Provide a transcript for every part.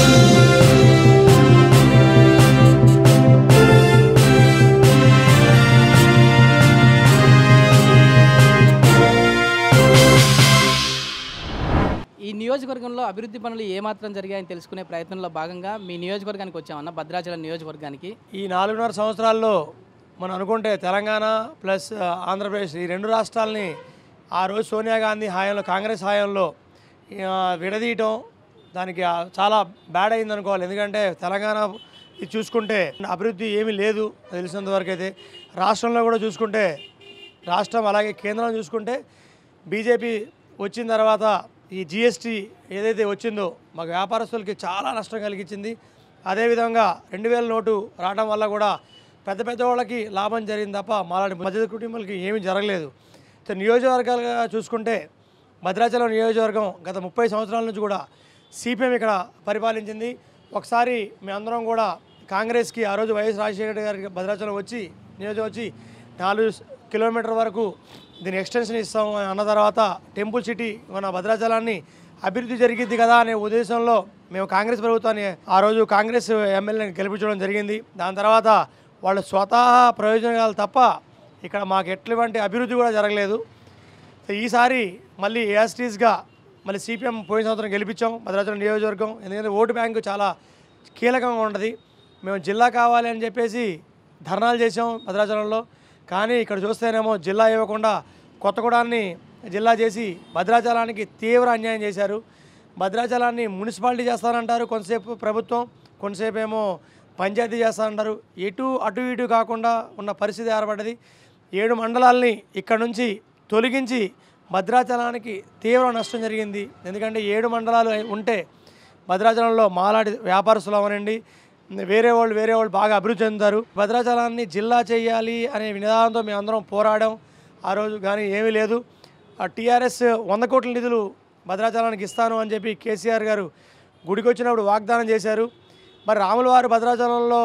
ఈ నియోజకవర్గంలో అభివృద్ధి పనులు ఏమాత్రం జరిగాయని తెలుసుకునే ప్రయత్నంలో భాగంగా మీ నియోజకవర్గానికి వచ్చామన్న భద్రాచలం నియోజకవర్గానికి ఈ నాలుగున్నర సంవత్సరాల్లో మనం అనుకుంటే తెలంగాణ ప్లస్ ఆ, ఆంధ్రప్రదేశ్ ఈ రెండు రాష్ట్రాలని ఆ రోజు సోనియా గాంధీ హయాంలో కాంగ్రెస్ హయాంలో ఆ, విడదీయటం దానికి ఆ, చాలా బ్యాడ్ అయింది అనుకోవాలి ఎందుకంటే తెలంగాణ ఇది చూసుకుంటే అభివృద్ధి ఏమీ లేదు నాకు తెలిసినంత వరకు అయితే రాష్ట్రంలో కూడా చూసుకుంటే రాష్ట్రం అలాగే కేంద్రం చూసుకుంటే బీజేపీ వచ్చిన తర్వాత ఈ జిఎస్టీ ఏదైతే వచ్చిందో మాకు వ్యాపారస్తులకి చాలా నష్టం కలిగించింది అదేవిధంగా రెండు వేల నోటు రావడం వల్ల కూడా పెద్ద పెద్ద వాళ్ళకి లాభం జరిగింది తప్ప మాలాంటి మధ్య కుటుంబాలకి ఏమీ జరగలేదు సో నియోజకవర్గాలుగా చూసుకుంటే భద్రాచలం నియోజకవర్గం గత ముప్పై సంవత్సరాల నుంచి కూడా సిపిఎం ఇక్కడ పరిపాలించింది ఒకసారి మేమందరం కూడా కాంగ్రెస్కి ఆ రోజు వైఎస్ రాజశేఖర గారికి భద్రాచలం వచ్చి నియోజకం వచ్చి నాలుగు కిలోమీటర్ వరకు దీని ఎక్స్టెన్షన్ ఇస్తాం అని అన్న తర్వాత టెంపుల్ సిటీ మన భద్రాచలాన్ని అభివృద్ధి జరిగింది కదా అనే ఉద్దేశంలో మేము కాంగ్రెస్ ప్రభుత్వాన్ని ఆ రోజు కాంగ్రెస్ ఎమ్మెల్యేని గెలిపించడం జరిగింది దాని తర్వాత వాళ్ళ స్వతహా ప్రయోజనాలు తప్ప ఇక్కడ మాకు ఎటువంటి అభివృద్ధి కూడా జరగలేదు సో ఈసారి మళ్ళీ ఏఎస్టీస్గా మళ్ళీ సిపిఎం పోయిన సంవత్సరం గెలిపించాం భద్రాచలం నియోజకవర్గం ఎందుకంటే ఓటు బ్యాంకు చాలా కీలకంగా ఉంటుంది మేము జిల్లా కావాలి అని చెప్పేసి ధర్నాలు చేసాం భద్రాచలంలో కానీ ఇక్కడ చూస్తేనేమో జిల్లా ఇవ్వకుండా కొత్తగూడాన్ని జిల్లా చేసి భద్రాచలానికి తీవ్ర అన్యాయం చేశారు భద్రాచలాన్ని మున్సిపాలిటీ చేస్తానంటారు కొంతసేపు ప్రభుత్వం కొంతసేపు ఏమో పంచాయతీ చేస్తానంటారు ఎటు అటు ఇటు కాకుండా ఉన్న పరిస్థితి ఏర్పడ్డది ఏడు మండలాల్ని ఇక్కడ నుంచి తొలగించి భద్రాచలానికి తీవ్ర నష్టం జరిగింది ఎందుకంటే ఏడు మండలాలు ఉంటే భద్రాచలంలో మాలాడి వ్యాపారస్తులు అవనండి వేరే వాళ్ళు వేరే వాళ్ళు బాగా అభివృద్ధి చెందుతారు భద్రాచలాన్ని జిల్లా చేయాలి అనే నినాదంతో మేము అందరం పోరాడాం ఆ రోజు కానీ ఏమీ లేదు ఆ టీఆర్ఎస్ వంద కోట్ల నిధులు భద్రాచలానికి ఇస్తాను అని చెప్పి కేసీఆర్ గారు గుడికి వచ్చినప్పుడు వాగ్దానం చేశారు మరి రాములవారి భద్రాచలంలో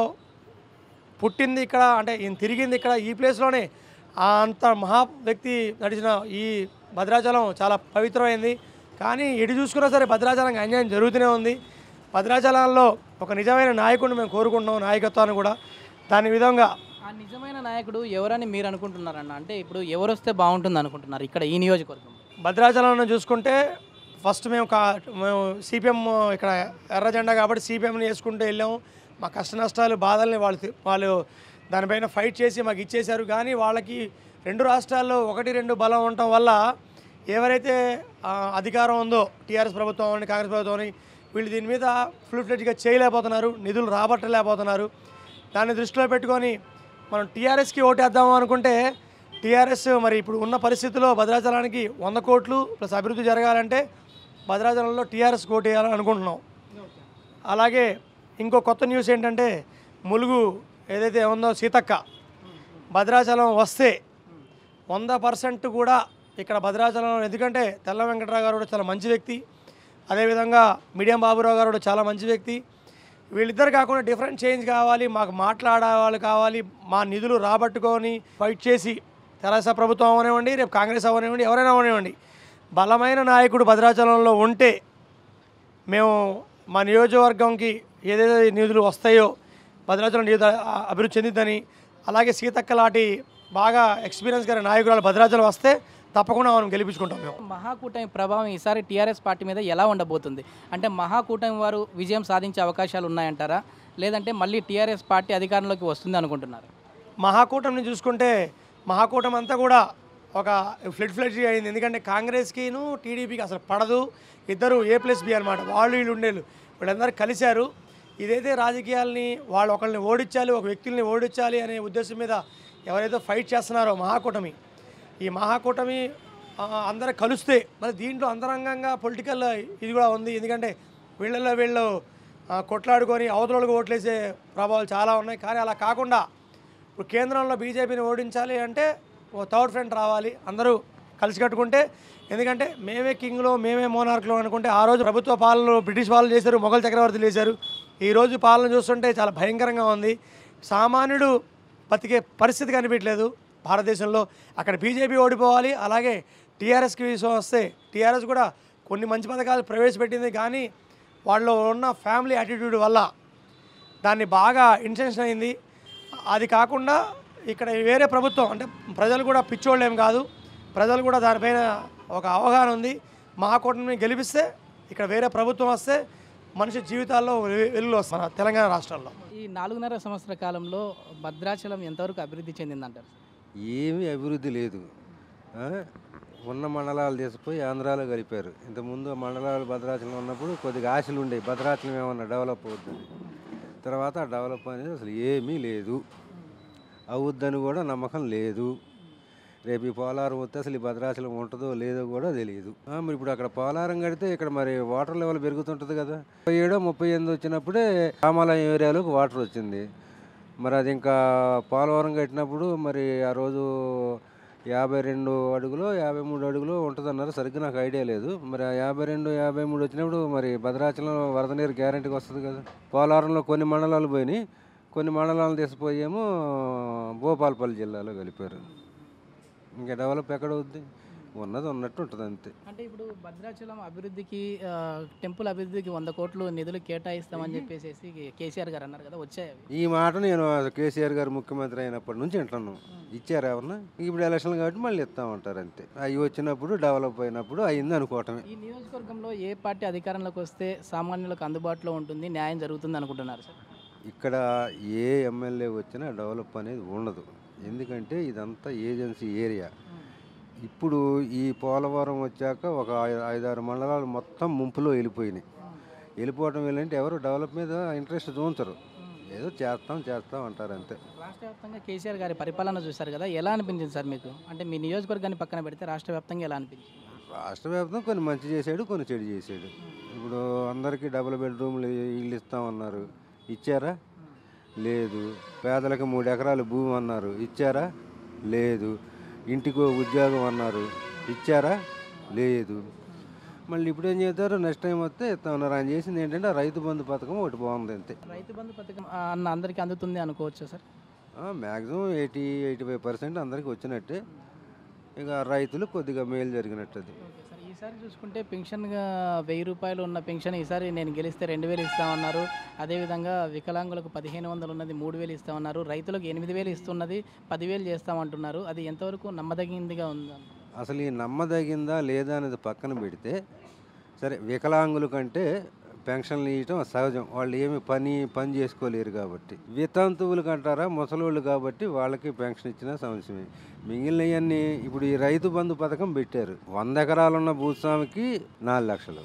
పుట్టింది ఇక్కడ అంటే ఈయన తిరిగింది ఇక్కడ ఈ ప్లేస్లోనే ఆ అంత మహా వ్యక్తి నడిచిన ఈ భద్రాచలం చాలా పవిత్రమైంది కానీ ఎటు చూసుకున్నా సరే భద్రాచలంకి అన్యాయం జరుగుతూనే ఉంది భద్రాచలంలో ఒక నిజమైన నాయకుడిని మేము కోరుకుంటున్నాం నాయకత్వాన్ని కూడా దాని విధంగా ఆ నిజమైన నాయకుడు ఎవరని మీరు అనుకుంటున్నారన్న అంటే ఇప్పుడు ఎవరు వస్తే బాగుంటుంది అనుకుంటున్నారు ఇక్కడ ఈ నియోజకవర్గం భద్రాచలంలో చూసుకుంటే ఫస్ట్ మేము కా మేము సిపిఎం ఇక్కడ ఎర్ర జెండా కాబట్టి సిపిఎంని వేసుకుంటూ వెళ్ళాము మా కష్ట నష్టాలు బాధల్ని వాళ్ళు తీ- వాళ్ళు దానిపైన ఫైట్ చేసి మాకు ఇచ్చేశారు కానీ వాళ్ళకి రెండు రాష్ట్రాల్లో ఒకటి రెండు బలం ఉండటం వల్ల ఎవరైతే ఆ, అధికారం ఉందో టీఆర్ఎస్ ప్రభుత్వం అని కాంగ్రెస్ ప్రభుత్వం అని వీళ్ళు దీని మీద ఫుల్ ఫ్లెడ్జ్గా చేయలేకపోతున్నారు నిధులు రాబట్టలేకపోతున్నారు దాన్ని దృష్టిలో పెట్టుకొని మనం టీఆర్ఎస్కి ఓటేద్దాము అనుకుంటే టీఆర్ఎస్ మరి ఇప్పుడు ఉన్న పరిస్థితిలో భద్రాచలానికి వంద కోట్లు ప్లస్ అభివృద్ధి జరగాలంటే భద్రాచలంలో టీఆర్ఎస్ ఓటు వేయాలని అనుకుంటున్నాం అలాగే ఇంకో కొత్త న్యూస్ ఏంటంటే ములుగు ఏదైతే ఉందో సీతక్క భద్రాచలం వస్తే వంద పర్సెంట్ కూడా ఇక్కడ భద్రాచలం ఎందుకంటే తెల్ల వెంకటరావు గారు కూడా చాలా మంచి వ్యక్తి అదేవిధంగా మీడియం బాబురావు గారు కూడా చాలా మంచి వ్యక్తి వీళ్ళిద్దరు కాకుండా డిఫరెంట్ చేంజ్ కావాలి మాకు మాట్లాడే వాళ్ళు కావాలి మా నిధులు రాబట్టుకొని ఫైట్ చేసి తెరాస ప్రభుత్వం అవనివ్వండి రేపు కాంగ్రెస్ అవనివ్వండి ఎవరైనా అవనివ్వండి బలమైన నాయకుడు భద్రాచలంలో ఉంటే మేము మా నియోజకవర్గంకి ఏదైతే నిధులు వస్తాయో భద్రాచలం నియోజక అభివృద్ధి చెందిద్దని అలాగే సీతక్క లాంటి బాగా ఎక్స్పీరియన్స్ గారి నాయకురాలు భద్రాచలం వస్తే తప్పకుండా మనం గెలిపించుకుంటాం మేము మహాకూటమి ప్రభావం ఈసారి టీఆర్ఎస్ పార్టీ మీద ఎలా ఉండబోతుంది అంటే మహాకూటమి వారు విజయం సాధించే అవకాశాలు ఉన్నాయంటారా లేదంటే మళ్ళీ టీఆర్ఎస్ పార్టీ అధికారంలోకి వస్తుంది అనుకుంటున్నారు మహాకూటమిని చూసుకుంటే మహాకూటమి అంతా కూడా ఒక ఫ్లడ్ ఫ్లడ్ అయింది ఎందుకంటే కాంగ్రెస్కిను టీడీపీకి అసలు పడదు ఇద్దరు ఏ ప్లస్ బి అనమాట వాళ్ళు వీళ్ళు ఉండేళ్ళు వీళ్ళందరూ కలిశారు ఇదైతే రాజకీయాల్ని వాళ్ళు ఒకరిని ఓడించాలి ఒక వ్యక్తుల్ని ఓడించాలి అనే ఉద్దేశం మీద ఎవరైతే ఫైట్ చేస్తున్నారో మహాకూటమి ఈ మహాకూటమి ఆ, అందరూ కలిస్తే మరి దీంట్లో అంతరంగంగా పొలిటికల్ ఇది కూడా ఉంది ఎందుకంటే వీళ్ళల్లో వీళ్ళు ఆ, కొట్లాడుకొని అవతలకు ఓట్లేసే ప్రభావాలు చాలా ఉన్నాయి కానీ అలా కాకుండా ఇప్పుడు కేంద్రంలో బీజేపీని ఓడించాలి అంటే ఓ థర్డ్ ఫ్రంట్ రావాలి అందరూ కలిసి కట్టుకుంటే ఎందుకంటే మేమే కింగ్లో మేమే మోనార్క్లో అనుకుంటే ఆ రోజు ప్రభుత్వ పాలన బ్రిటిష్ పాలన చేశారు మొఘల్ చక్రవర్తులు చేశారు ఈ రోజు పాలన చూస్తుంటే చాలా భయంకరంగా ఉంది సామాన్యుడు బతికే పరిస్థితి కనిపించలేదు భారతదేశంలో అక్కడ బీజేపీ ఓడిపోవాలి అలాగే టీఆర్ఎస్కి విషయం వస్తే టీఆర్ఎస్ కూడా కొన్ని మంచి పథకాలు ప్రవేశపెట్టింది కానీ వాళ్ళలో ఉన్న ఫ్యామిలీ యాటిట్యూడ్ వల్ల దాన్ని బాగా ఇంటెన్షన్ అయింది అది కాకుండా ఇక్కడ వేరే ప్రభుత్వం అంటే ప్రజలు కూడా పిచ్చోళ్ళు ఏం కాదు ప్రజలు కూడా దానిపైన ఒక అవగాహన ఉంది మా కూటమిని గెలిపిస్తే ఇక్కడ వేరే ప్రభుత్వం వస్తే మనిషి జీవితాల్లో వె- వెలుగులు వస్తుంది మన తెలంగాణ రాష్ట్రంలో ఈ నాలుగున్నర సంవత్సర కాలంలో భద్రాచలం ఎంతవరకు అభివృద్ధి చెందిందంటారు ఏమీ అభివృద్ధి లేదు ఆ? ఉన్న మండలాలు తీసుకుపోయి ఆంధ్రాలో కలిపారు ఇంతకుముందు మండలాలు భద్రాచలం ఉన్నప్పుడు కొద్దిగా ఆశలు ఉండేవి భద్రాచలం ఏమన్నా డెవలప్ అవుద్దని తర్వాత ఆ డెవలప్ అనేది అసలు ఏమీ లేదు అవుద్దని కూడా నమ్మకం లేదు రేపు ఈ పోలారం వస్తే అసలు ఈ భద్రాచలం ఉంటుందో లేదో కూడా తెలియదు ఆ, మరి ఇప్పుడు అక్కడ పోలారం కడితే ఇక్కడ మరి వాటర్ లెవెల్ పెరుగుతుంటుంది కదా ముప్పై ఏడో ముప్పై ఎనిమిది వచ్చినప్పుడే రామాలయం ఏరియాలోకి వాటర్ వచ్చింది మరి అది ఇంకా పోలవరం కట్టినప్పుడు మరి ఆ రోజు యాభై రెండు అడుగులు యాభై మూడు అడుగులు ఉంటుందన్నారు సరిగ్గా నాకు ఐడియా లేదు మరి ఆ యాభై రెండు యాభై మూడు వచ్చినప్పుడు మరి భద్రాచలం వరద నీరు గ్యారంటీకి వస్తుంది కదా పోలవరంలో కొన్ని మండలాలు పోయినాయి కొన్ని మండలాలు తీసిపోయేమో భూపాలపల్లి జిల్లాలో కలిపారు ఇంకా డెవలప్ ఎక్కడ అవుద్ది ఉన్నది ఉన్నట్టు ఉంటుంది అంతే అంటే ఇప్పుడు భద్రాచలం అభివృద్ధికి ఆ, టెంపుల్ అభివృద్ధికి వంద కోట్లు నిధులు కేటాయిస్తామని చెప్పేసి కేసీఆర్ గారు అన్నారు కదా వచ్చాయి అవి ఈ మాట నేను కేసీఆర్ గారు ముఖ్యమంత్రి అయినప్పటి నుంచి వింటున్నాను ఇచ్చారు ఎవరన్నా ఇప్పుడు ఎలక్షన్ కాబట్టి మళ్ళీ ఇస్తామంటారు అంతే అవి వచ్చినప్పుడు డెవలప్ అయినప్పుడు అయింది అనుకోవటమే ఈ నియోజకవర్గంలో ఏ పార్టీ అధికారంలోకి వస్తే సామాన్యులకు అందుబాటులో ఉంటుంది న్యాయం జరుగుతుంది అనుకుంటున్నారు సార్ ఇక్కడ ఏ ఎమ్మెల్యే వచ్చినా డెవలప్ అనేది ఉండదు ఎందుకంటే ఇదంతా ఏజెన్సీ ఏరియా ఇప్పుడు ఈ పోలవరం వచ్చాక ఒక ఐ- ఐదారు మండలాలు మొత్తం ముంపులో వెళ్ళిపోయినాయి వెళ్ళిపోవటం వెళ్ళంటే ఎవరు డెవలప్ మీద ఇంట్రెస్ట్ చూపించరు ఏదో చేస్తాం చేస్తాం అంటారు అంతే రాష్ట్ర వ్యాప్తంగా కేసీఆర్ గారి పరిపాలన చూశారు కదా ఎలా అనిపించింది సార్ మీకు అంటే మీ నియోజకవర్గాన్ని పక్కన పెడితే రాష్ట్ర వ్యాప్తంగా ఎలా అనిపించింది రాష్ట్ర వ్యాప్తంగా కొన్ని మంచి చేశాడు కొన్ని చెడు చేశాడు ఇప్పుడు అందరికీ డబుల్ బెడ్రూమ్లు ఇల్లు ఇస్తామన్నారు ఇచ్చారా లేదు పేదలకు మూడు ఎకరాలు భూమి అన్నారు ఇచ్చారా లేదు ఇంటికో ఉద్యోగం అన్నారు ఇచ్చారా లేదు మళ్ళీ ఇప్పుడు ఏం చేస్తారు నెక్స్ట్ టైం వస్తే ఇస్తామన్నారు ఆయన చేసింది ఏంటంటే ఆ రైతు బంధు పథకం ఒకటి బాగుంది అంతే రైతు బంధు పథకం ఆ, అన్న అందరికీ అందుతుంది అనుకోవచ్చు sir maximum eighty eighty five percent అందరికి వచ్చినట్టే ఇక రైతులు కొద్దిగా మేలు జరిగినట్టు అది ఓకే సార్ ఈసారి చూసుకుంటే పెన్షన్గా వెయ్యి రూపాయలు ఉన్న పెన్షన్ ఈసారి నేను గెలిస్తే రెండు వేలు ఇస్తామన్నారు అదేవిధంగా వికలాంగులకు పదిహేను వందలు ఉన్నది మూడు వేలు ఇస్తామన్నారు రైతులకు ఎనిమిది వేలు ఇస్తున్నది పదివేలు చేస్తామంటున్నారు అది ఎంతవరకు నమ్మదగిందిగా ఉందా అసలు ఈ నమ్మదగిందా లేదా అనేది పక్కన పెడితే సరే వికలాంగుల కంటే పెన్షన్లు ఇవ్వటం సహజం వాళ్ళు ఏమి పని పని చేసుకోలేరు కాబట్టి వితంతువులకు అంటారా ముసలోళ్ళు కాబట్టి వాళ్ళకి పెన్షన్ ఇచ్చిన సమస్యమే మిగిలినవన్నీ ఇప్పుడు ఈ రైతు బంధు పథకం పెట్టారు వంద ఎకరాలున్న భూస్వామికి నాలుగు లక్షలు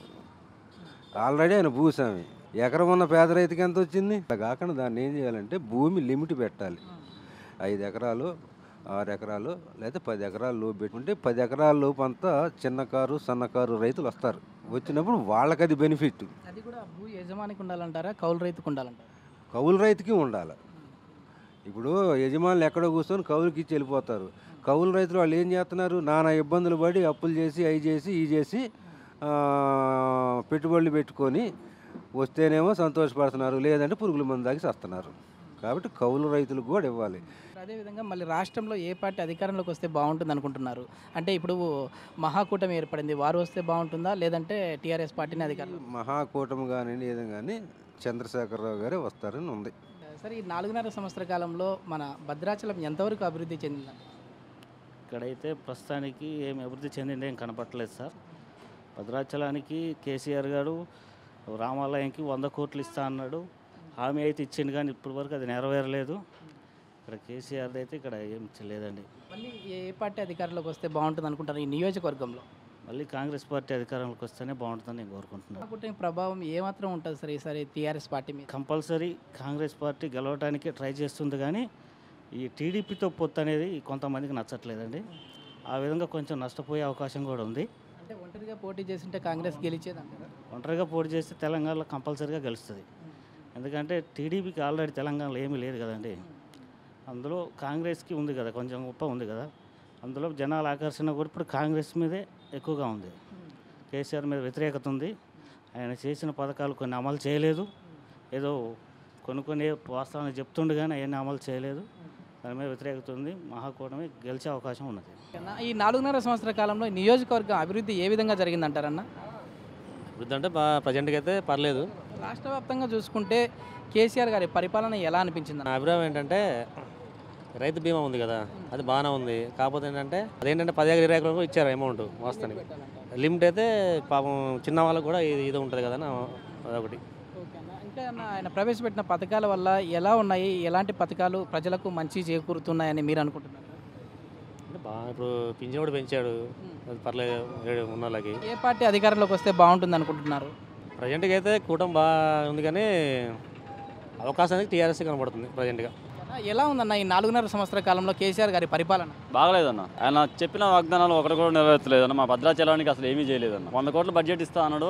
ఆల్రెడీ ఆయన భూస్వామి ఎకరం ఉన్న పేద రైతుకి ఎంత వచ్చింది అలా కాకుండా దాన్ని ఏం చేయాలంటే భూమి లిమిట్ పెట్టాలి ఐదు ఎకరాలు ఆరు ఎకరాలు లేదా పది ఎకరాలు లోపు పెట్టుకుంటే పది ఎకరాల లోపు అంతా చిన్న కారు సన్నకారు రైతులు వస్తారు వచ్చినప్పుడు వాళ్ళకి అది బెనిఫిట్ అది కూడా భూ యజమానికి ఉండాలంటారా కౌలు రైతుకు ఉండాలంటారా కౌలు రైతుకి ఉండాలి ఇప్పుడు యజమానులు ఎక్కడో కూర్చొని కౌలుకి ఇచ్చి వెళ్ళిపోతారు కౌలు రైతులు వాళ్ళు ఏం చేస్తున్నారు నానా ఇబ్బందులు పడి అప్పులు చేసి అవి చేసి ఈ చేసి ఆ, పెట్టుబడులు పెట్టుకొని వస్తేనేమో సంతోషపడుతున్నారు లేదంటే పురుగుల మందు దాకి వస్తున్నారు కాబట్టి కౌలు రైతులకు కూడా ఇవ్వాలి అదేవిధంగా మళ్ళీ రాష్ట్రంలో ఏ పార్టీ అధికారంలోకి వస్తే బాగుంటుంది అనుకుంటున్నారు అంటే ఇప్పుడు మహాకూటమి ఏర్పడింది వారు వస్తే బాగుంటుందా లేదంటే టీఆర్ఎస్ పార్టీని అధికారం మహాకూటమి కానీ ఏదో కానీ చంద్రశేఖరరావు గారే వస్తారని ఉంది సరే ఈ నాలుగున్నర సంవత్సర కాలంలో మన భద్రాచలం ఎంతవరకు అభివృద్ధి చెందిందండి ఇక్కడైతే ప్రస్తుతానికి ఏమి అభివృద్ధి చెందింది ఏం కనపట్లేదు సార్ భద్రాచలానికి కేసీఆర్ గారు రామాలయంకి వంద కోట్లు ఇస్తా అన్నాడు హామీ అయితే ఇచ్చిండు కానీ ఇప్పటి వరకు అది నెరవేరలేదు ఇక్కడ కేసీఆర్ది అయితే ఇక్కడ ఏం లేదండి మళ్ళీ ఏ పార్టీ అధికారంలోకి వస్తే బాగుంటుంది అనుకుంటారు ఈ నియోజకవర్గంలో మళ్ళీ కాంగ్రెస్ పార్టీ అధికారంలోకి వస్తేనే బాగుంటుందని నేను కోరుకుంటున్నాను మహాకూటమి ప్రభావం ఏమాత్రం ఉంటుంది సార్ ఈసారి టీఆర్ఎస్ పార్టీ మీద కంపల్సరీ కాంగ్రెస్ పార్టీ గెలవడానికి ట్రై చేస్తుంది కానీ ఈ టీడీపీతో పొత్తు అనేది కొంతమందికి నచ్చట్లేదండి ఆ విధంగా కొంచెం నష్టపోయే అవకాశం కూడా ఉంది అంటే ఒంటరిగా పోటీ చేసింటే కాంగ్రెస్ గెలిచేది అంటారా ఒంటరిగా పోటీ చేస్తే తెలంగాణలో కంపల్సరీగా గెలుస్తుంది ఎందుకంటే టీడీపీకి ఆల్రెడీ తెలంగాణలో ఏమీ లేదు కదండి అందులో కాంగ్రెస్కి ఉంది కదా కొంచెం గొప్ప ఉంది కదా అందులో జనాల ఆకర్షణ కూడా ఇప్పుడు కాంగ్రెస్ మీదే ఎక్కువగా ఉంది కేసీఆర్ మీద వ్యతిరేకత ఉంది ఆయన చేసిన పథకాలు కొన్ని అమలు చేయలేదు ఏదో కొన్ని కొన్ని వాస్తవాన్ని చెప్తుండు కానీ అవన్నీ అమలు చేయలేదు దాని మీద వ్యతిరేకత ఉంది మహాకూటమి గెలిచే అవకాశం ఉన్నది ఈ నాలుగున్నర సంవత్సర కాలంలో ఈ నియోజకవర్గం అభివృద్ధి ఏ విధంగా జరిగిందంటారన్న వృద్ధి అంటే బా ప్రజెంట్కి అయితే పర్లేదు రాష్ట్ర వ్యాప్తంగా చూసుకుంటే కేసీఆర్ గారి పరిపాలన ఎలా అనిపించింది నా అభిప్రాయం ఏంటంటే రైతు బీమా ఉంది కదా అది బాగానే ఉంది కాకపోతే ఏంటంటే అదేంటంటే పది ఎకర ఇరవై ఎకరాలకు ఇచ్చారు అమౌంట్ వాస్తవానికి లిమిట్ అయితే పాపం చిన్న వాళ్ళకు కూడా ఇది ఇది ఉంటుంది కదా అని అదొకటి ఓకే అన్న. ఇంకా అన్న ఆయన ప్రవేశపెట్టిన పథకాల వల్ల ఎలా ఉన్నాయి ఎలాంటి పథకాలు ప్రజలకు మంచి చేకూరుతున్నాయని మీరు అనుకుంటున్నారు అంటే బాగా ఇప్పుడు పింఛన్ కూడా పెంచాడు అది పర్లేదు ఏడు ఉన్న వాళ్ళకి ఏ పార్టీ అధికారంలోకి వస్తే బాగుంటుంది అనుకుంటున్నారు ప్రజెంట్కి అయితే కూటమి బాగా ఉంది కానీ అవకాశానికి టీఆర్ఎస్ కనబడుతుంది ప్రజెంట్గా అన్న, ఎలా ఉందన్న ఈ నాలుగున్నర సంవత్సర కాలంలో కేసీఆర్ గారి పరిపాలన బాగలేదన్న ఆయన చెప్పిన వాగ్దానాలు ఒకటి కూడా నెరవేర్చలేదన్న మా భద్రాచలానికి అసలు ఏమీ చేయలేదన్న వంద కోట్ల బడ్జెట్ ఇస్తా అన్నాడు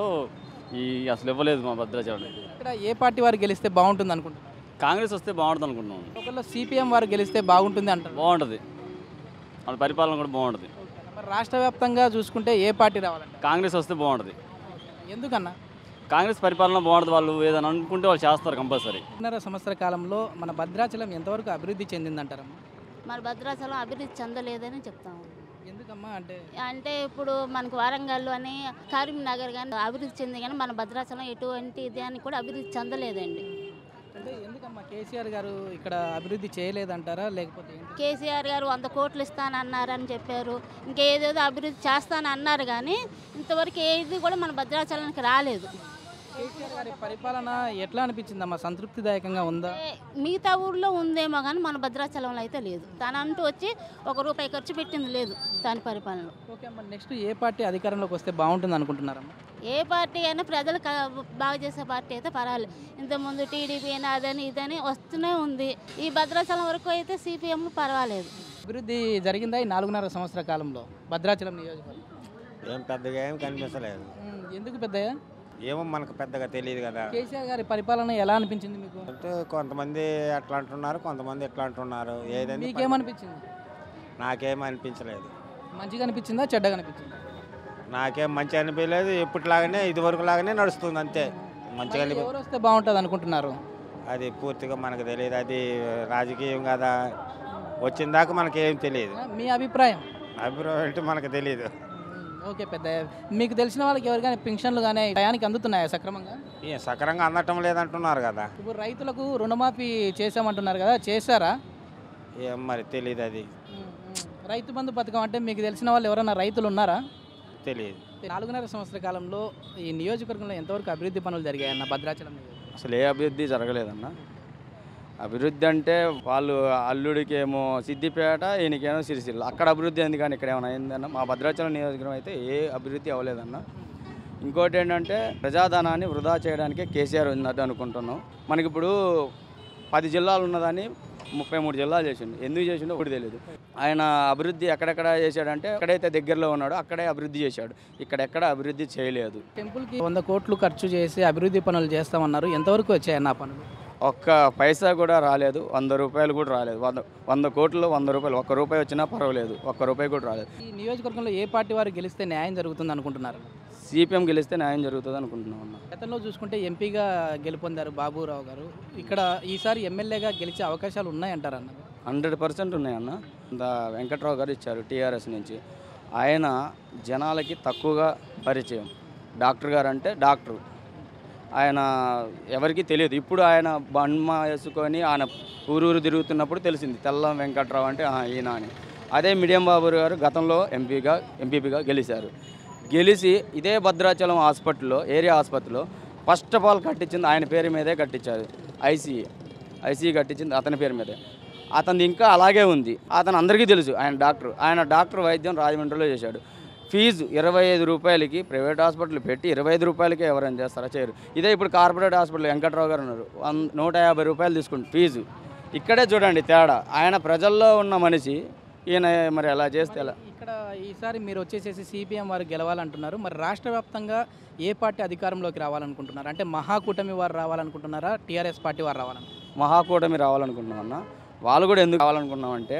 ఈ అసలు ఇవ్వలేదు మా భద్రాచలానికి ఇక్కడ ఏ పార్టీ వారు గెలిస్తే బాగుంటుంది అనుకుంటున్నారు కాంగ్రెస్ వస్తే బాగుంటుంది అనుకున్నాం ఒకవేళ సిపిఎం వారు గెలిస్తే బాగుంటుంది అంటారు బాగుంటుంది వాళ్ళ పరిపాలన కూడా బాగుంటుంది మరి రాష్ట్ర వ్యాప్తంగా చూసుకుంటే ఏ పార్టీ రావాలంట కాంగ్రెస్ వస్తే బాగుంటుంది ఎందుకన్నా కాంగ్రెస్ పరిపాలన బాగుంటుంది వాళ్ళు ఏదైనా అనుకుంటే వాళ్ళు చేస్తారు కంపల్సరీ రెండున్నర సంవత్సర కాలంలో మన భద్రాచలం ఎంతవరకు అభివృద్ధి చెందిందంటారమ్మా మరి భద్రాచలం అభివృద్ధి చెందలేదని చెప్తాము ఎందుకమ్మా అంటే అంటే ఇప్పుడు మనకు వరంగల్ అని కరీంనగర్ కానీ అభివృద్ధి చెంది కానీ మన భద్రాచలం ఎటువంటి దాన్ని కూడా అభివృద్ధి చెందలేదండి అంటే ఎందుకమ్మా కేసీఆర్ గారు ఇక్కడ అభివృద్ధి చేయలేదంటారా లేకపోతే ఏంటి? కేసీఆర్ గారు వంద కోట్లు ఇస్తానన్నారని చెప్పారు ఇంకేదేదో అభివృద్ధి చేస్తానన్నారు కానీ ఇంతవరకు ఏది కూడా మన భద్రాచలానికి రాలేదు కేసీఆర్ గారి పరిపాలన ఎట్లా అనిపించిందమ్మా సంతృప్తిదాయకంగా ఉందా ఏ, మిగతా ఊర్లో ఉందేమో కానీ మన భద్రాచలంలో అయితే లేదు తను అంటూ వచ్చి ఒక రూపాయి ఖర్చు పెట్టింది లేదు దాని పరిపాలనలో ఓకే అమ్మా నెక్స్ట్ ఏ పార్టీ అధికారంలోకి వస్తే బాగుంటుంది అనుకుంటున్నారమ్మా ఏ పార్టీ అయినా ప్రజలు క- బాగా చేసే పార్టీ అయితే పర్వాలేదు ఇంతకుముందు టీడీపీ అని అదని ఇదని వస్తూనే ఉంది ఈ భద్రాచలం వరకు అయితే సిపిఎం పర్వాలేదు అభివృద్ధి జరిగిందా ఈ నాలుగున్నర సంవత్సర కాలంలో భద్రాచలం నియోజకవర్గం ఏం పెద్దగా ఏం కనిపించలేదు ఉమ్, ఎందుకు పెద్దయ్య ఏమో మనకు పెద్దగా తెలియదు కదా కేసీఆర్ గారి పరిపాలన ఎలా అనిపించింది మీకు అంటే కొంతమంది అట్లా అంటున్నారు కొంతమంది ఎట్లా అంటున్నారు ఏదైనా మీకేమనిపించింది నాకేం అనిపించలేదు మంచిగా అనిపించిందా చెడ్డగా అనిపించిందా నాకేం మంచి అనిపించలేదు ఎప్పటిలాగానే ఇదివరకు లాగానే నడుస్తుంది అంతే మంచిగా మరి అనిపి- ఎవరు వస్తే బాగుంటుంది అనుకుంటున్నారు అది పూర్తిగా మనకు తెలియదు అది రాజకీయం కదా వచ్చిన దాకా మనకేం తెలియదు ఆ, మీ అభిప్రాయం అభిప్రాయం అంటే మనకు తెలియదు ఉమ్, ఓకే పెద్ద మీకు తెలిసిన వాళ్ళకి ఎవరికైనా పెన్షన్లు కానీ టయానికి అందుతున్నాయా సక్రమంగా ఏ సక్రంగా అందటం లేదంటున్నారు కదా ఇప్పుడు రైతులకు రుణమాఫీ చేసామంటున్నారు కదా చేశారా ఏం మరి తెలియదు అది ఉమ్, ఉమ్. రైతు బంధు పథకం అంటే మీకు తెలిసిన వాళ్ళు ఎవరైనా రైతులు ఉన్నారా తెలియదు నాలుగున్నర సంవత్సర కాలంలో ఈ నియోజకవర్గంలో ఎంతవరకు అభివృద్ధి పనులు జరిగాయన్న భద్రాచలం నియోజకవర్గం అసలు ఏ అభివృద్ధి జరగలేదన్న అభివృద్ధి అంటే వాళ్ళు అల్లుడికి ఏమో సిద్దిపేట ఈయనకేమో సిరిసిల్ల అక్కడ అభివృద్ధి అయింది కానీ ఇక్కడ ఏమైనా అయిందన్న మా భద్రాచలం నియోజకవర్గం అయితే ఏ అభివృద్ధి అవ్వలేదన్న ఇంకోటి ఏంటంటే ప్రజాధనాన్ని వృధా చేయడానికే కేసీఆర్ ఉన్నట్టు అనుకుంటున్నాం మనకి ఇప్పుడు పది జిల్లాలు ఉన్నదాన్ని ముప్పై మూడు జిల్లాలు చేసిండు ఎందుకు చేసిండో ఒకటి తెలియదు ఆయన అభివృద్ధి ఎక్కడెక్కడ చేశాడంటే ఎక్కడైతే దగ్గరలో ఉన్నాడో అక్కడే అభివృద్ధి చేశాడు ఇక్కడెక్కడ అభివృద్ధి చేయలేదు టెంపుల్కి వంద కోట్లు ఖర్చు చేసి అభివృద్ధి పనులు చేస్తామన్నారు ఎంతవరకు వచ్చాయన్న ఆ పనులు ఒక్క పైసా కూడా రాలేదు వంద రూపాయలు కూడా రాలేదు వంద వంద కోట్లు వంద రూపాయలు ఒక్క రూపాయి వచ్చినా పర్వాలేదు ఒక్క రూపాయి కూడా రాలేదు ఈ నియోజకవర్గంలో ఏ పార్టీ వారు గెలిస్తే న్యాయం జరుగుతుంది అనుకుంటున్నారు సిపిఎం గెలిస్తే న్యాయం జరుగుతుంది అనుకుంటున్నాం అన్న గతంలో చూసుకుంటే ఎంపీగా గెలుపొందారు బాబురావు గారు ఇక్కడ ఈసారి ఎమ్మెల్యేగా గెలిచే అవకాశాలు ఉన్నాయంటారు అన్న హండ్రెడ్ పర్సెంట్ ఉన్నాయన్న ఇంత వెంకట్రావు గారు ఇచ్చారు టీఆర్ఎస్ నుంచి ఆయన జనాలకి తక్కువగా పరిచయం డాక్టర్ గారు అంటే డాక్టరు ఆయన ఎవరికీ తెలియదు ఇప్పుడు ఆయన బన్మ వేసుకొని ఆయన ఊరూరు తిరుగుతున్నప్పుడు తెలిసింది తెల్లం వెంకట్రావు అంటే "ఆహా, ఈయన అని అదే మీడియం బాబు గారు గతంలో ఎంపీగా ఎంపీపీగా గెలిచారు గెలిచి ఇదే భద్రాచలం హాస్పిటల్లో ఏరియా ఆసుపత్రిలో ఫస్ట్ ఆఫ్ ఆల్ కట్టించింది ఆయన పేరు మీదే కట్టించారు ఐసీ ఐసీ కట్టించింది అతని పేరు మీదే అతనిది ఇంకా అలాగే ఉంది అతను అందరికీ తెలుసు ఆయన డాక్టర్ ఆయన డాక్టర్ వైద్యం రాజమండ్రిలో చేశాడు ఫీజు ఇరవై ఐదు రూపాయలకి ప్రైవేట్ హాస్పిటల్ పెట్టి ఇరవై ఐదు రూపాయలకే ఎవరైనా చేస్తారా చేయరు ఇదే ఇప్పుడు కార్పొరేట్ హాస్పిటల్ వెంకట్రావు గారు ఉన్నారు వన్ నూట యాభై రూపాయలు తీసుకుంటు ఫీజు ఇక్కడే చూడండి తేడా ఆయన ప్రజల్లో ఉన్న మనిషి ఈయన మరి ఎలా చేస్తే ఎలా ఇక్కడ ఈసారి మీరు వచ్చేసేసి సిపిఎం వారు గెలవాలంటున్నారు మరి రాష్ట్ర వ్యాప్తంగా ఏ పార్టీ అధికారంలోకి రావాలనుకుంటున్నారు అంటే మహాకూటమి వారు రావాలనుకుంటున్నారా టీఆర్ఎస్ పార్టీ వారు రావాలనుకుంటున్నారా మహాకూటమి రావాలనుకుంటున్నాం అన్న వాళ్ళు కూడా ఎందుకు రావాలనుకున్నామంటే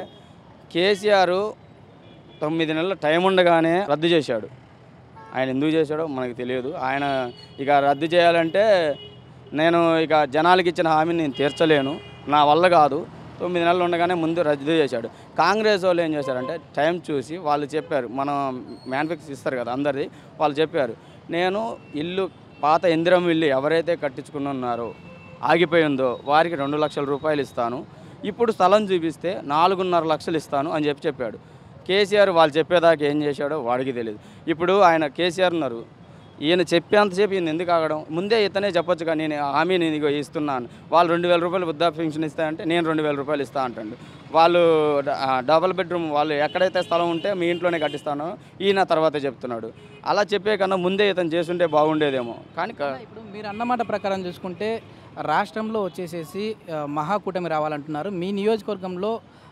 కేసీఆర్ తొమ్మిది నెలల టైం ఉండగానే రద్దు చేశాడు ఆయన ఎందుకు చేశాడో మనకు తెలియదు ఆయన ఇక రద్దు చేయాలంటే నేను ఇక జనాలకి ఇచ్చిన హామీని నేను తీర్చలేను నా వల్ల కాదు తొమ్మిది నెలలు ఉండగానే ముందు రద్దు చేశాడు కాంగ్రెస్ వాళ్ళు ఏం చేశారంటే టైం చూసి వాళ్ళు చెప్పారు మనం మ్యానుఫ్యాక్చర్ ఇస్తారు కదా అందరిది వాళ్ళు చెప్పారు నేను ఇల్లు పాత ఇందిరం ఇల్లు ఎవరైతే కట్టించుకుని ఉన్నారో ఆగిపోయి ఉందో వారికి రెండు లక్షల రూపాయలు ఇస్తాను ఇప్పుడు స్థలం చూపిస్తే నాలుగున్నర లక్షలు ఇస్తాను అని చెప్పి చెప్పాడు కేసీఆర్ వాళ్ళు చెప్పేదాకా ఏం చేశాడో వాడికి తెలియదు ఇప్పుడు ఆయన కేసీఆర్ ఉన్నారు ఈయన చెప్పేంతసేపు ఈయన ఎందుకు ఆగడం ముందే ఇతనే చెప్పొచ్చుగా నేను హామీ నేను ఇగో ఇస్తున్నాను వాళ్ళు రెండు వేల రూపాయలు వృద్ధాప్య పెన్షన్ ఇస్తా అంటే నేను రెండు వేల రూపాయలు ఇస్తా అంటాడు వాళ్ళు డ- ఆ, డబుల్ బెడ్రూమ్ వాళ్ళు ఎక్కడైతే స్థలం ఉంటే మీ ఇంట్లోనే కట్టిస్తానో ఈయన తర్వాత చెప్తున్నాడు అలా చెప్పే కన్నా ముందే ఇతను చేస్తుంటే బాగుండేదేమో కానీ క- ఇప్పుడు మీరు అన్నమాట ప్రకారం చూసుకుంటే రాష్ట్రంలో వచ్చేసేసి ఆ, మహాకూటమి రావాలంటున్నారు మీ నియోజకవర్గంలో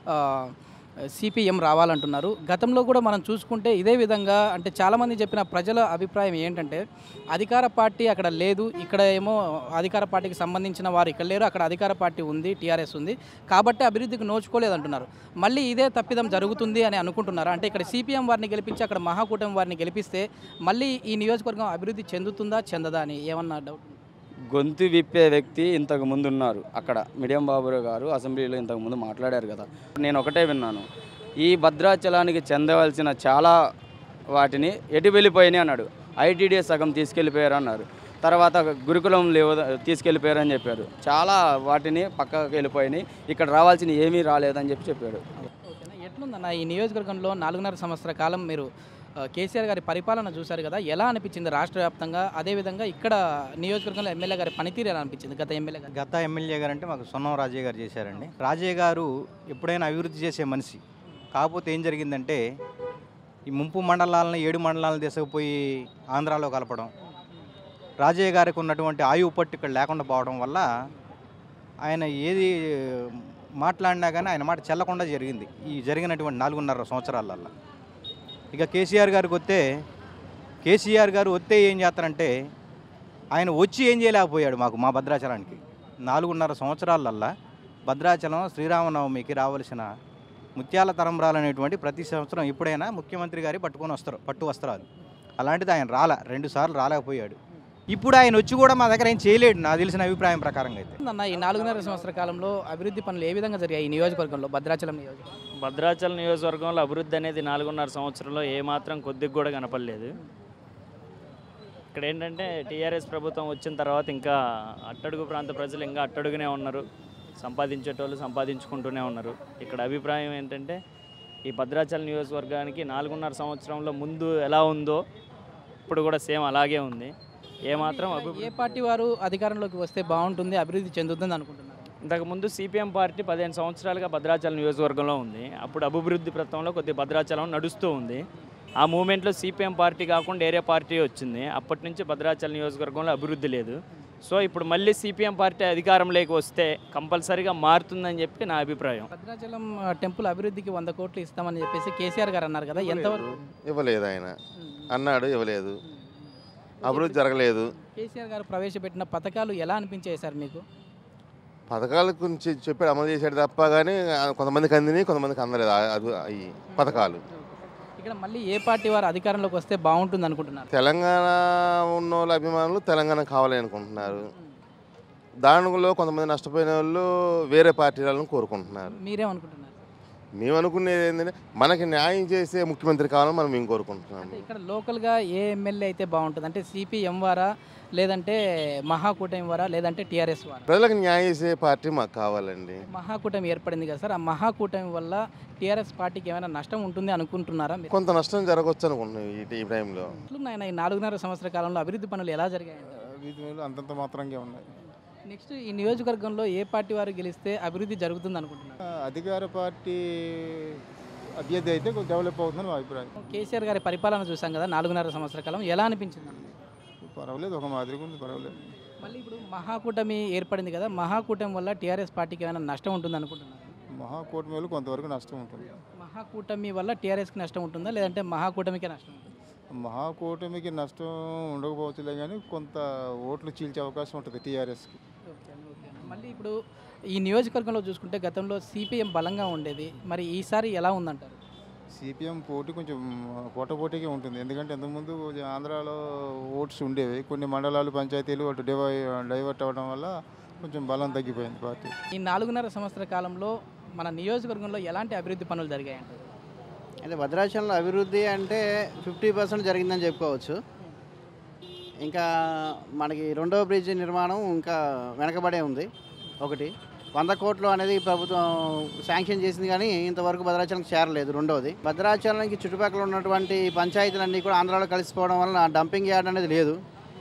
సిపిఎం రావాలంటున్నారు గతంలో కూడా మనం చూసుకుంటే ఇదే విధంగా అంటే చాలామంది చెప్పిన ప్రజల అభిప్రాయం ఏంటంటే అధికార పార్టీ అక్కడ లేదు ఇక్కడ ఏమో అధికార పార్టీకి సంబంధించిన వారు ఇక్కడ లేరు అక్కడ అధికార పార్టీ ఉంది టీఆర్ఎస్ ఉంది కాబట్టి అభివృద్ధికి నోచుకోలేదు అంటున్నారు మళ్ళీ ఇదే తప్పిదం జరుగుతుంది అని అనుకుంటున్నారు అంటే ఇక్కడ సిపిఎం వారిని గెలిపించి అక్కడ మహాకూటమి వారిని గెలిపిస్తే మళ్ళీ ఈ నియోజకవర్గం అభివృద్ధి చెందుతుందా చెందదా అని ఏమన్నా డౌట్ గొంతు విప్పే వ్యక్తి ఇంతకు ముందు ఉన్నారు అక్కడ మిడియం బాబురావు గారు అసెంబ్లీలో ఇంతకు ముందు మాట్లాడారు కదా నేను ఒకటే విన్నాను ఈ భద్రాచలానికి చెందవలసిన చాలా వాటిని ఎటు వెళ్ళిపోయినాయి అన్నాడు ఐటీడీఏ సగం తీసుకెళ్ళిపోయారు అన్నారు తర్వాత గురుకులం లేవ తీసుకెళ్ళిపోయారని చెప్పారు చాలా వాటిని పక్కకి వెళ్ళిపోయినాయి ఇక్కడ రావాల్సిన ఏమీ రాలేదని చెప్పి చెప్పాడు ఓకేనా ఎట్లుందన్న ఈ నియోజకవర్గంలో నాలుగున్నర సంవత్సర కాలం మీరు ఆ, కేసీఆర్ గారి పరిపాలన చూశారు కదా ఎలా అనిపించింది రాష్ట్ర వ్యాప్తంగా అదేవిధంగా ఇక్కడ నియోజకవర్గంలో ఎమ్మెల్యే గారి పనితీరు ఎలా అనిపించింది గత ఎమ్మెల్యే గారు గత ఎమ్మెల్యే గారు అంటే మాకు సొన్నం రాజయ్య గారు చేశారండి రాజయ్య గారు ఎప్పుడైనా అభివృద్ధి చేసే మనిషి కాకపోతే ఏం జరిగిందంటే ఈ ముంపు మండలాలను ఏడు మండలాలను తీసుకుపోయి ఆంధ్రాలో కలపడం రాజయ్య గారికి ఉన్నటువంటి ఆయువు పట్టు ఇక్కడ లేకుండా పోవడం వల్ల ఆయన ఏది మాట్లాడినా కానీ ఆయన మాట చెల్లకుండా జరిగింది ఈ జరిగినటువంటి నాలుగున్నర సంవత్సరాలల్లో ఇక కేసీఆర్ గారికి వస్తే కేసీఆర్ గారు వస్తే ఏం చేస్తారంటే ఆయన వచ్చి ఏం చేయలేకపోయాడు మాకు మా భద్రాచలానికి నాలుగున్నర సంవత్సరాలల్లా భద్రాచలం శ్రీరామనవమికి రావలసిన ముత్యాల తరంబరాలు అనేటువంటి ప్రతి సంవత్సరం ఎప్పుడైనా ముఖ్యమంత్రి గారి పట్టుకొని వస్తారు పట్టు వస్త్రాలు అలాంటిది ఆయన రాల రెండు సార్లు రాలేకపోయాడు ఇప్పుడు ఆయన వచ్చి కూడా మా దగ్గర ఏం చేయలేడు నాకు తెలిసిన అభిప్రాయం ప్రకారంగా అయితే అన్న ఈ నాలుగున్నర సంవత్సర కాలంలో అభివృద్ధి పనులు ఏ విధంగా జరిగాయి ఈ నియోజకవర్గంలో భద్రాచలం నియోజకవర్గం భద్రాచలం నియోజకవర్గంలో అభివృద్ధి అనేది నాలుగున్నర సంవత్సరంలో ఏమాత్రం కొద్దిగా కూడా కనపడలేదు ఇక్కడ ఏంటంటే టీఆర్ఎస్ ప్రభుత్వం వచ్చిన తర్వాత ఇంకా అట్టడుగు ప్రాంత ప్రజలు ఇంకా అట్టడుగునే ఉన్నారు సంపాదించేటోళ్ళు సంపాదించుకుంటూనే ఉన్నారు ఇక్కడ అభిప్రాయం ఏంటంటే ఈ భద్రాచలం నియోజకవర్గానికి నాలుగున్నర సంవత్సరంలో ముందు ఎలా ఉందో ఇప్పుడు కూడా సేమ్ అలాగే ఉంది ఏమాత్రం అభివృద్ధి ఏ పార్టీ వారు అధికారంలోకి వస్తే బాగుంటుంది అభివృద్ధి చెందుతుంది అనుకుంటున్నారు ఇంతకుముందు సిపిఎం పార్టీ పదిహేను సంవత్సరాలుగా భద్రాచలం నియోజకవర్గంలో ఉంది అప్పుడు అభివృద్ధి ప్రతంలో కొద్ది భద్రాచలం నడుస్తూ ఉంది ఆ మూమెంట్లో సిపిఎం పార్టీ కాకుండా ఏరే పార్టీ వచ్చింది అప్పటి నుంచి భద్రాచలం నియోజకవర్గంలో అభివృద్ధి లేదు సో ఇప్పుడు మళ్ళీ సిపిఎం పార్టీ అధికారంలోకి వస్తే కంపల్సరీగా మారుతుందని చెప్పి నా అభిప్రాయం భద్రాచలం ఆ, టెంపుల్ అభివృద్ధికి వంద కోట్లు ఇస్తామని చెప్పేసి కేసీఆర్ గారు అన్నారు కదా ఎంతవరకు ఇవ్వలేదు ఆయన అన్నాడు ఇవ్వలేదు అభివృద్ధి జరగలేదు కేసీఆర్ గారు ప్రవేశపెట్టిన పథకాలు ఎలా అనిపించాయి సార్ మీకు పథకాల గురించి చెప్పాడు అమలు చేశాడు తప్ప కానీ కొంతమందికి అందినాయి కొంతమందికి అందలేదు ఆ- అది ఈ పథకాలు ఇక్కడ మళ్ళీ ఏ పార్టీ వారు అధికారంలోకి వస్తే బాగుంటుంది అనుకుంటున్నారు తెలంగాణ ఉన్న వాళ్ళ అభిమానులు తెలంగాణ కావాలి అనుకుంటున్నారు దానిలో కొంతమంది నష్టపోయిన వాళ్ళు వేరే పార్టీలను కోరుకుంటున్నారు మీరేమనుకుంటున్నారు మేము అనుకునేది ఏంటంటే మనకి న్యాయం చేసే ముఖ్యమంత్రి కావాలని మనం మేము కోరుకుంటున్నాము అంటే ఇక్కడ లోకల్గా ఏ ఎమ్మెల్యే అయితే బాగుంటుంది అంటే సిపిఎం వారా లేదంటే మహాకూటమి వారా లేదంటే టీఆర్ఎస్ వారా ప్రజలకు న్యాయం చేసే పార్టీ మాకు కావాలండి మహాకూటమి ఏర్పడింది కదా సార్ ఆ మహాకూటమి వల్ల టీఆర్ఎస్ పార్టీకి ఏమైనా నష్టం ఉంటుంది అనుకుంటున్నారా మీరు కొంత నష్టం జరగవచ్చు అనుకుంటున్నాం ఈ ఈ టైంలో ఎట్లున్నాయన్న ఈ నాలుగున్నర సంవత్సర కాలంలో అభివృద్ధి పనులు ఎలా జరిగాయంట వీధులు అంతంత మాత్రంగా ఉన్నాయి నెక్స్ట్ ఈ నియోజకవర్గంలో ఏ పార్టీ వారు గెలిస్తే అభివృద్ధి జరుగుతుంది అనుకుంటున్నారు అధికార పార్టీ అభ్యర్థి అయితే కొంచెం డెవలప్ అవుతుందని మా అభిప్రాయం కేసీఆర్ గారి పరిపాలన చూసాం కదా నాలుగున్నర సంవత్సర కాలం ఎలా అనిపించింది అన్న? పర్వాలేదు ఒక మాదిరిగా ఉంది పర్వాలేదు మళ్ళీ ఇప్పుడు మహాకూటమి ఏర్పడింది కదా మహాకూటమి వల్ల టీఆర్ఎస్ పార్టీకి ఏమైనా నష్టం ఉంటుంది అనుకుంటున్నారు మహాకూటమి వల్ల కొంతవరకు నష్టం ఉంటుంది మహాకూటమి వల్ల టీఆర్ఎస్కి నష్టం ఉంటుందా లేదంటే మహాకూటమికే నష్టం ఉంటుందా మహాకూటమికి నష్టం ఉండకపోవచ్చులే కానీ కొంత ఓట్లు చీల్చే అవకాశం ఉంటుంది టీఆర్ఎస్కి మళ్ళీ ఇప్పుడు ఈ నియోజకవర్గంలో చూసుకుంటే గతంలో సిపిఎం బలంగా ఉండేది మరి ఈసారి ఎలా ఉందంటారు సిపిఎం పోటీ కొంచెం పోటాపోటీగా ఉంటుంది ఎందుకంటే ఇంతకుముందు కొంచెం ఆంధ్రాలో ఓట్స్ ఉండేవి కొన్ని మండలాలు పంచాయతీలు అటు డివై డైవర్ట్ అవ్వడం వల్ల కొంచెం బలం తగ్గిపోయింది పార్టీ ఈ నాలుగున్నర సంవత్సర కాలంలో మన నియోజకవర్గంలో ఎలాంటి అభివృద్ధి పనులు జరిగాయంటారు అయితే భద్రాచలంలో అభివృద్ధి అంటే ఫిఫ్టీ పర్సెంట్ జరిగిందని చెప్పుకోవచ్చు ఇంకా మనకి రెండో బ్రిడ్జ్ నిర్మాణం ఇంకా వెనకబడే ఉంది ఒకటి వంద కోట్లు అనేది ప్రభుత్వం శాంక్షన్ చేసింది కానీ ఇంతవరకు భద్రాచలంకి చేరలేదు రెండోది భద్రాచలానికి చుట్టుపక్కల ఉన్నటువంటి పంచాయతీలన్నీ కూడా ఆంధ్రాలో కలిసిపోవడం వలన డంపింగ్ యార్డ్ అనేది లేదు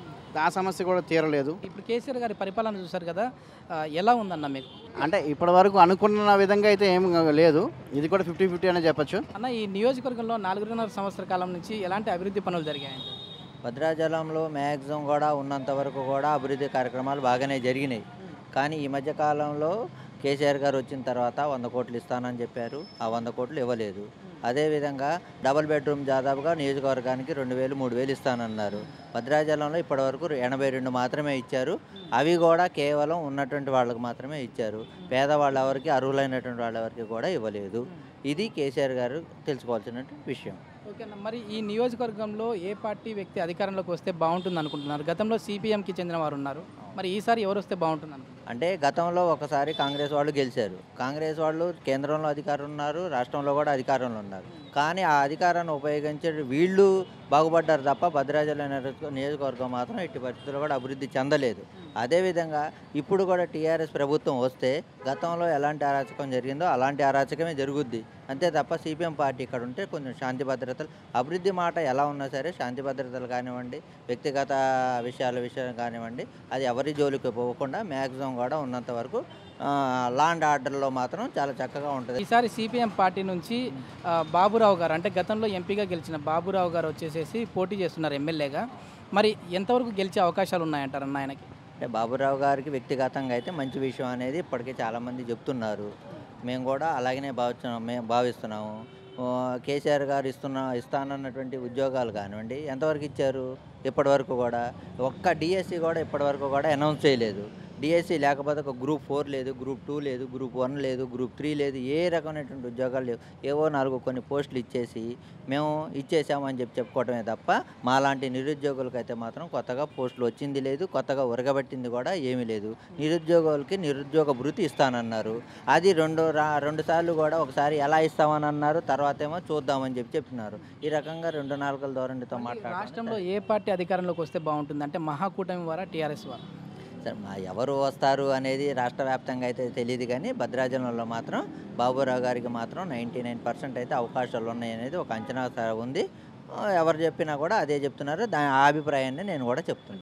ఆ సమస్య కూడా తీరలేదు ఇప్పుడు కేసీఆర్ గారి పరిపాలన చూశారు కదా ఆ, ఎలా ఉందన్న మీకు అంటే ఇప్పటి వరకు అనుకున్న విధంగా అయితే ఏం లేదు ఇది కూడా ఫిఫ్టీ ఫిఫ్టీ అనే చెప్పొచ్చు అన్న ఈ నియోజకవర్గంలో నాలుగున్నర సంవత్సర కాలం నుంచి ఎలాంటి అభివృద్ధి పనులు జరిగాయండి భద్రాచలంలో మ్యాక్సిమం కూడా ఉన్నంత వరకు కూడా అభివృద్ధి కార్యక్రమాలు బాగానే జరిగినాయి కానీ ఈ మధ్య కాలంలో కేసీఆర్ గారు వచ్చిన తర్వాత వంద కోట్లు ఇస్తానని చెప్పారు ఆ వంద కోట్లు ఇవ్వలేదు అదేవిధంగా డబుల్ బెడ్రూమ్ దాదాపుగా నియోజకవర్గానికి రెండు వేలు మూడు వేలు ఇస్తానన్నారు భద్రాచలంలో ఇప్పటివరకు ఎనభై రెండు మాత్రమే ఇచ్చారు అవి కూడా కేవలం ఉన్నటువంటి వాళ్ళకి మాత్రమే ఇచ్చారు పేదవాళ్ళ ఎవరికి అర్హులైనటువంటి వాళ్ళ ఎవరికి కూడా ఇవ్వలేదు ఇది కేసీఆర్ గారు తెలుసుకోవాల్సిన విషయం ఓకే అన్న మరి ఈ నియోజకవర్గంలో ఏ పార్టీ వ్యక్తి అధికారంలోకి వస్తే బాగుంటుంది అనుకుంటున్నారు గతంలో సిపిఎంకి చెందిన వారు ఉన్నారు మరి ఈసారి ఎవరు వస్తే బాగుంటుంది అనుకుంటున్నారు అంటే గతంలో ఒకసారి కాంగ్రెస్ వాళ్ళు గెలిచారు కాంగ్రెస్ వాళ్ళు కేంద్రంలో అధికారం ఉన్నారు రాష్ట్రంలో కూడా అధికారంలో ఉన్నారు కానీ ఆ అధికారాన్ని ఉపయోగించే వీళ్ళు బాగుపడ్డారు తప్ప భద్రాచలం నియోజక- నియోజకవర్గం మాత్రం ఎట్టి పరిస్థితుల్లో కూడా అభివృద్ధి చెందలేదు అదేవిధంగా ఇప్పుడు కూడా టీఆర్ఎస్ ప్రభుత్వం వస్తే గతంలో ఎలాంటి అరాచకం జరిగిందో అలాంటి అరాచకమే జరుగుద్ది అంతే తప్ప సిపిఎం పార్టీ ఇక్కడ ఉంటే కొంచెం శాంతి భద్రతలు అభివృద్ధి మాట ఎలా ఉన్నా సరే శాంతి భద్రతలు కానివ్వండి వ్యక్తిగత విషయాల విషయం కానివ్వండి అది ఎవరి జోలికి పోకుండా మ్యాక్సిమం కూడా ఉన్నంత వరకు లాండ్ ఆర్డర్లో మాత్రం చాలా చక్కగా ఉంటుంది ఈసారి సిపిఎం పార్టీ నుంచి ఆ, బాబురావు గారు అంటే గతంలో ఎంపీగా గెలిచిన బాబురావు గారు వచ్చేసేసి పోటీ చేస్తున్నారు ఎమ్మెల్యేగా మరి ఎంతవరకు గెలిచే అవకాశాలు ఉన్నాయంటారు అన్న ఆయనకి అంటే బాబురావు గారికి వ్యక్తిగతంగా అయితే మంచి విషయం అనేది ఇప్పటికే చాలామంది చెప్తున్నారు మేము కూడా అలాగనే భావిస్తున్నాం మేము భావిస్తున్నాము ఆ, కేసీఆర్ గారు ఇస్తున్న ఇస్తానన్నటువంటి ఉద్యోగాలు కానివ్వండి ఎంతవరకు ఇచ్చారు ఇప్పటివరకు కూడా ఒక్క డిఎస్సి కూడా ఇప్పటివరకు కూడా అనౌన్స్ చేయలేదు డిఎస్సి లేకపోతే ఒక గ్రూప్ ఫోర్ లేదు గ్రూప్ టూ లేదు గ్రూప్ వన్ లేదు గ్రూప్ త్రీ లేదు ఏ రకమైనటువంటి ఉద్యోగాలు లేవు ఏవో నాలుగు కొన్ని పోస్టులు ఇచ్చేసి మేము ఇచ్చేసామని చెప్పి చెప్పుకోవటమే తప్ప మాలాంటి నిరుద్యోగులకైతే మాత్రం కొత్తగా పోస్టులు వచ్చింది లేదు కొత్తగా ఉరగబెట్టింది కూడా ఏమీ లేదు నిరుద్యోగులకి నిరుద్యోగ భృతి ఇస్తానన్నారు అది రెండు రా రెండు సార్లు కూడా ఒకసారి ఎలా ఇస్తామని అన్నారు తర్వాత ఏమో చూద్దామని చెప్పి చెప్తున్నారు ఈ రకంగా రెండు నాలుగుల ధోరణితో మాట్లాడారు రాష్ట్రంలో ఏ పార్టీ అధికారంలోకి వస్తే బాగుంటుంది అంటే మహాకూటమి వారా టీఆర్ఎస్ వారా సరే మా ఎవరు వస్తారు అనేది రాష్ట్ర వ్యాప్తంగా అయితే తెలియదు కానీ భద్రాచలంలో మాత్రం బాబురావు గారికి మాత్రం నైంటీ నైన్ పర్సెంట్ అయితే అవకాశాలు ఉన్నాయనేది ఒక అంచనా స- ఉంది ఆ, ఎవరు చెప్పినా కూడా అదే చెప్తున్నారు దాని ఆ అభిప్రాయాన్ని నేను కూడా చెప్తున్నాను